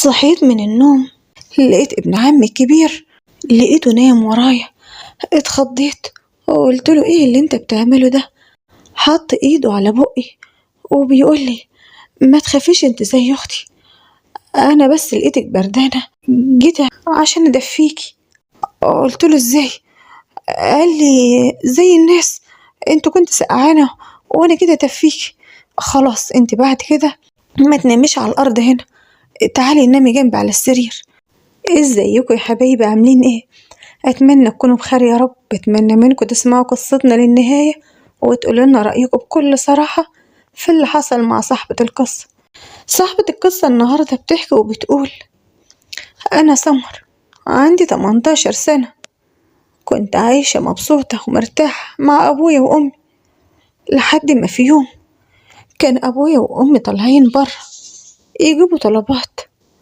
صحيت من النوم لقيت ابن عمي الكبير لقيته نايم ورايا اتخضيت وقلت له ايه اللي انت بتعمله ده حط ايده على بقي وبيقول لي ما تخافيش انت زي اختي انا بس لقيتك بردانه جيت عشان ادفيكي قلت له ازاي قال لي زي الناس انت كنت سقعانه وانا كده ادفيكي خلاص انت بعد كده ما تناميش على الارض هنا تعالي نامي جنبي على السرير ازيكم يا حبايبي عاملين ايه اتمنى تكونوا بخير يا رب اتمنى منكم تسمعوا قصتنا للنهايه وتقولوا لنا رايكم بكل صراحه في اللي حصل مع صاحبه القصه صاحبه القصه النهارده بتحكي وبتقول انا سمر عندي 18 سنه كنت عايشه مبسوطه ومرتاحه مع ابويا وامي لحد ما في يوم كان ابويا وامي طالعين بره يجيبوا طلبات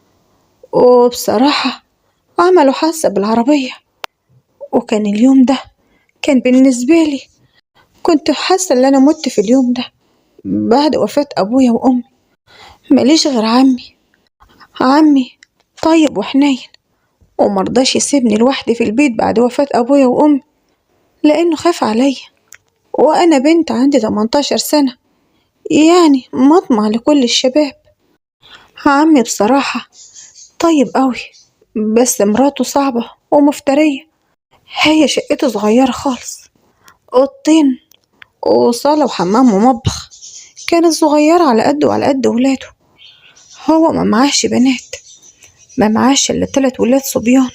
وبصراحة عملوا حادثة بالعربية وكان اليوم ده كان بالنسبة لي كنت حاسة إن أنا مت في اليوم ده بعد وفاة أبويا وأمي ماليش غير عمي عمي طيب وحنين ومرضاش يسيبني لوحدي في البيت بعد وفاة أبويا وأمي لأنه خاف عليا وأنا بنت عندي 18 سنة يعني مطمع لكل الشباب عمي بصراحة طيب قوي بس مراته صعبة ومفترية هي شقته صغيرة خالص أوضتين وصالة وحمام ومطبخ كانت صغيرة على قده وعلى قد ولاده هو ما معاش بنات ما معاش إلا تلات ولاد صبيان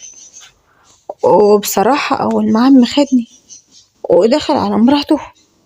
وبصراحة أول ما عمي خدني ودخل على مراته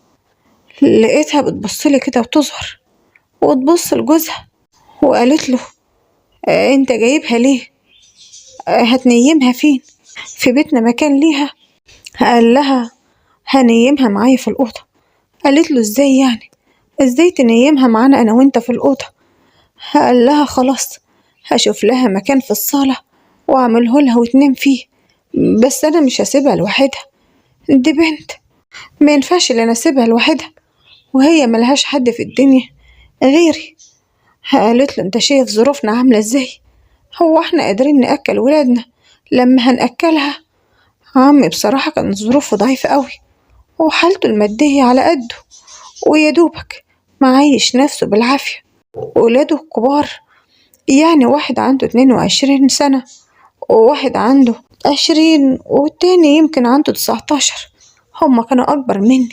لقيتها بتبصلي كده وتظهر وتبص لجوزها وقالت له آه، انت جايبها ليه آه، هتنيمها فين في بيتنا مكان ليها قال لها هنيمها معايا في الأوضة قالت له ازاي يعني ازاي تنيمها معانا انا وانت في الأوضة قال لها خلاص هشوف لها مكان في الصالة واعمله لها وتنام فيه بس انا مش هسيبها لوحدها دي بنت ما ينفعش اللي انا اسيبها لوحدها وهي ملهاش حد في الدنيا غيري قالت له انت شايف ظروفنا عاملة ازاي هو احنا قادرين نأكل ولادنا لما هنأكلها عمي بصراحة كانت ظروفه ضعيفة قوي وحالته المادية على قده ويا دوبك معيش نفسه بالعافية ولاده الكبار يعني واحد عنده اتنين وعشرين سنة وواحد عنده عشرين والتاني يمكن عنده تسعتاشر هما كانوا أكبر مني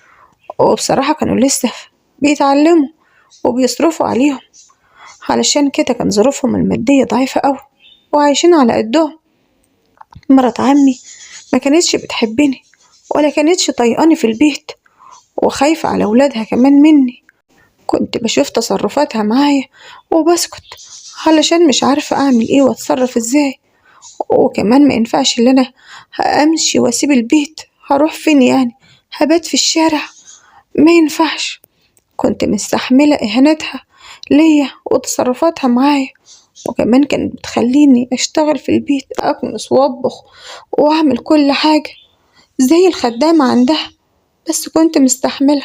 وبصراحة كانوا لسه بيتعلموا وبيصرفوا عليهم علشان كده كان ظروفهم المادية ضعيفة أوي وعايشين على قدهم مرات عمي ما كانتش بتحبني ولا كانتش طايقاني في البيت وخايفة على ولادها كمان مني كنت بشوف تصرفاتها معايا وبسكت علشان مش عارفة أعمل إيه وأتصرف إزاي وكمان ما ينفعش إن أنا أمشي وأسيب البيت هروح فين يعني هبات في الشارع ما ينفعش كنت مستحملة إهانتها ليا وتصرفاتها معايا وكمان كانت بتخليني أشتغل في البيت أكنس وأطبخ وأعمل كل حاجة زي الخدامة عندها بس كنت مستحملة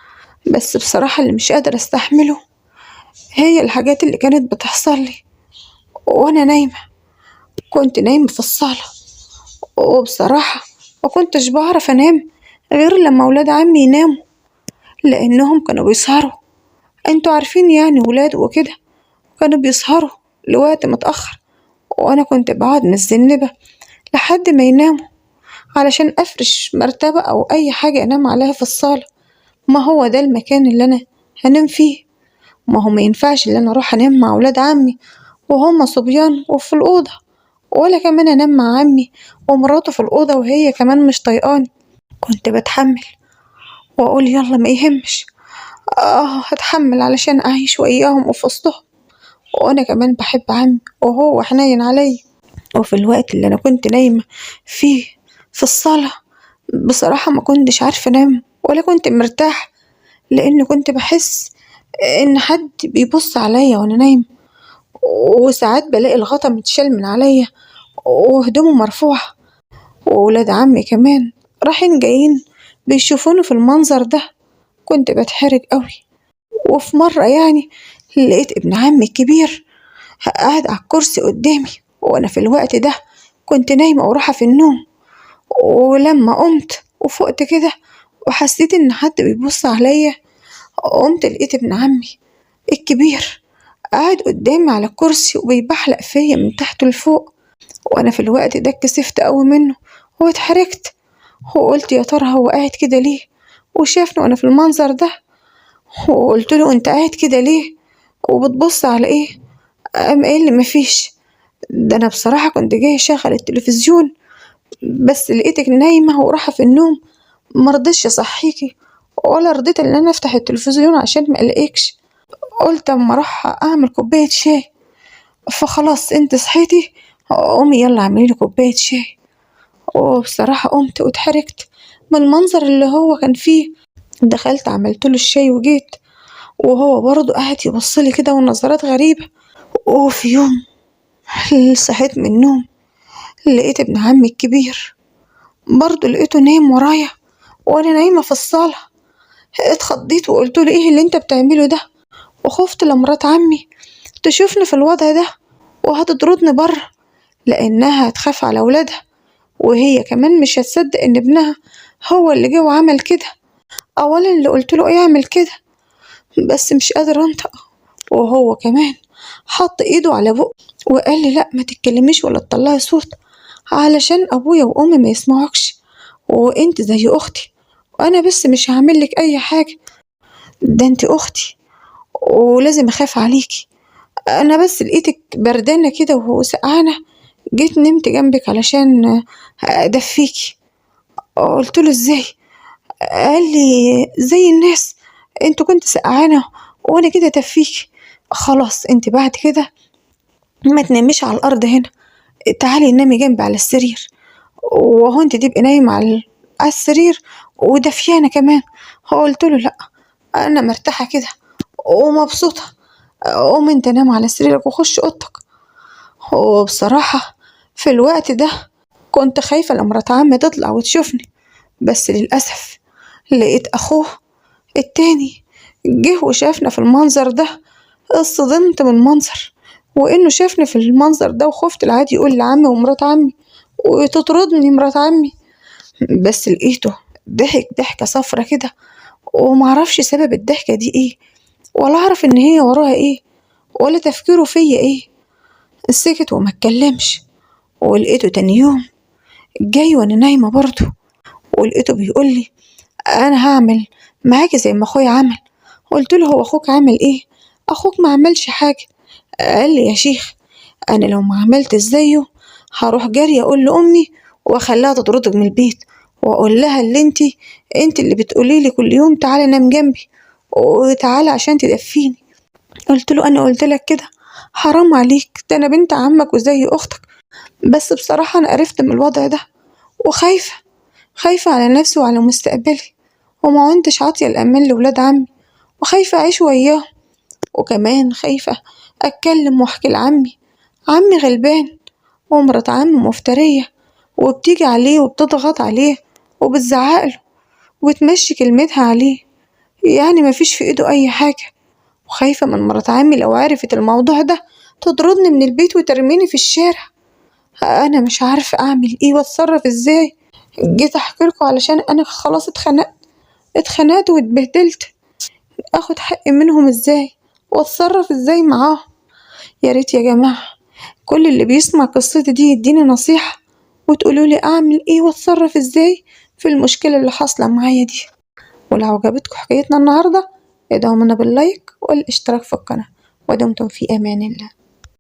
بس بصراحة اللي مش قادرة أستحمله هي الحاجات اللي كانت بتحصل لي وأنا نايمة كنت نايمة في الصالة وبصراحة ما كنتش بعرف أنام غير لما ولاد عمي يناموا لأنهم كانوا بيسهروا انتوا عارفين يعني ولاد وكده كانوا بيسهروا لوقت متأخر وأنا كنت بقعد متذنبة لحد ما يناموا علشان أفرش مرتبة أو أي حاجة أنام عليها في الصالة ما هو ده المكان اللي أنا هنام فيه ما هو ما ينفعش اللي أنا أروح أنام مع ولاد عمي وهما صبيان وفي الأوضة ولا كمان أنام مع عمي ومراته في الأوضة وهي كمان مش طايقاني كنت بتحمل وأقول يلا ما يهمش آه هتحمل علشان أعيش وياهم وفي وسطهم وأنا كمان بحب عمي وهو حنين عليا وفي الوقت اللي أنا كنت نايمة فيه في الصالة بصراحة ما كنتش عارفة أنام ولا كنت مرتاحة لأن كنت بحس إن حد بيبص عليا وأنا نايمة وساعات بلاقي الغطا متشال من عليا وهدومه مرفوعة وولاد عمي كمان رايحين جايين بيشوفوني في المنظر ده كنت بتحرج قوي وفي مرة يعني لقيت ابن عمي الكبير قاعد على الكرسي قدامي وأنا في الوقت ده كنت نايمة وراحة في النوم ولما قمت وفقت كده وحسيت إن حد بيبص عليا قمت لقيت ابن عمي الكبير قاعد قدامي على الكرسي وبيبحلق فيا من تحت لفوق وأنا في الوقت ده اتكسفت أوي منه واتحركت وقلت يا ترى هو قاعد كده ليه وشافني وأنا في المنظر ده وقلت له أنت قاعد كده ليه وبتبص على إيه قام قايل لي مفيش ده أنا بصراحة كنت جاي أشغل التلفزيون بس لقيتك نايمة وراحة في النوم مرضتش أصحيكي ولا رضيت إن أنا أفتح التلفزيون عشان مقلقكش قلت أما أروح أعمل كوباية شاي فخلاص انت صحيتي قومي يلا اعمليلي كوباية شاي وبصراحة قمت واتحركت من المنظر اللي هو كان فيه دخلت عملتله الشاي وجيت وهو برضه قاعد يبصلي كده ونظرات غريبة وفي يوم صحيت من النوم لقيت ابن عمي الكبير برضه لقيته نايم ورايا وانا نايمة في الصالة اتخضيت وقلت له ايه اللي انت بتعمله ده وخفت لمرات عمي تشوفني في الوضع ده وهتطردني بره لأنها هتخاف على ولادها وهي كمان مش هتصدق إن ابنها هو اللي جه وعمل كده أولا اللي قلت له يعمل كده بس مش قادر أنطق وهو كمان حط إيده على بقه وقال لي لأ ما تتكلميش ولا تطلعي صوت علشان أبويا وأمي ما يسمعوكش وإنت زي أختي وأنا بس مش هعملك أي حاجة ده إنت أختي ولازم أخاف عليكي أنا بس لقيتك بردانة كده وسقعانة جيت نمت جنبك علشان أدفيكي قلت له ازاي قال لي زي الناس انت كنت سقعانة وانا كده تفيكي خلاص انت بعد كده ما تناميش على الارض هنا تعالي نامي جنبي على السرير وهو انت تبقي نايمة على على السرير ودفيانة كمان قلت له لا انا مرتاحة كده ومبسوطة قوم انت نام على سريرك وخش اوضتك وبصراحة في الوقت ده كنت خايفة لمرات عمي تطلع وتشوفني بس للأسف لقيت أخوه التاني جه وشافنا في المنظر ده اصطدمت من المنظر وإنه شافني في المنظر ده وخفت العادي يقول لعمي ومرات عمي وتطردني مرات عمي بس لقيته ضحك ضحكة صفرة كده ومعرفش سبب الضحكة دي ايه ولا أعرف إن هي وراها ايه ولا تفكيره فيا ايه سكت وما اتكلمش ولقيته تاني يوم جاي وانا نايمة برضه ولقيته بيقولي انا هعمل معاكي زي ما اخويا عمل قلت له هو اخوك عمل ايه اخوك ما عملش حاجة قال لي يا شيخ انا لو ما عملت زيه هروح جري اقول لامي واخليها تطردك من البيت واقول لها اللي انتي انت اللي بتقولي لي كل يوم تعالى نام جنبي وتعالى عشان تدفيني قلت له انا قلت لك كده حرام عليك ده انا بنت عمك وزي اختك بس بصراحة انا قرفت من الوضع ده وخايفة خايفة على نفسي وعلى مستقبلي وما عدتش عاطية الأمان لولاد عمي وخايفة أعيش وياهم وكمان خايفة أتكلم وأحكي لعمي عمي غلبان ومرات عمي مفترية وبتيجي عليه وبتضغط عليه وبتزعقله وبتمشي كلمتها عليه يعني مفيش في ايده أي حاجة وخايفة من مرات عمي لو عرفت الموضوع ده تطردني من البيت وترميني في الشارع أنا مش عارفة أعمل إيه وأتصرف إزاي جيت أحكيلكوا علشان أنا خلاص اتخنقت اتخنقت واتبهدلت أخد حقي منهم إزاي وأتصرف إزاي معاهم يا ريت يا جماعة كل اللي بيسمع قصتي دي يديني نصيحة وتقولولي أعمل إيه وأتصرف إزاي في المشكلة اللي حاصلة معايا دي ولو عجبتكم حكايتنا النهاردة ادعمونا باللايك والاشتراك في القناة ودمتم في أمان الله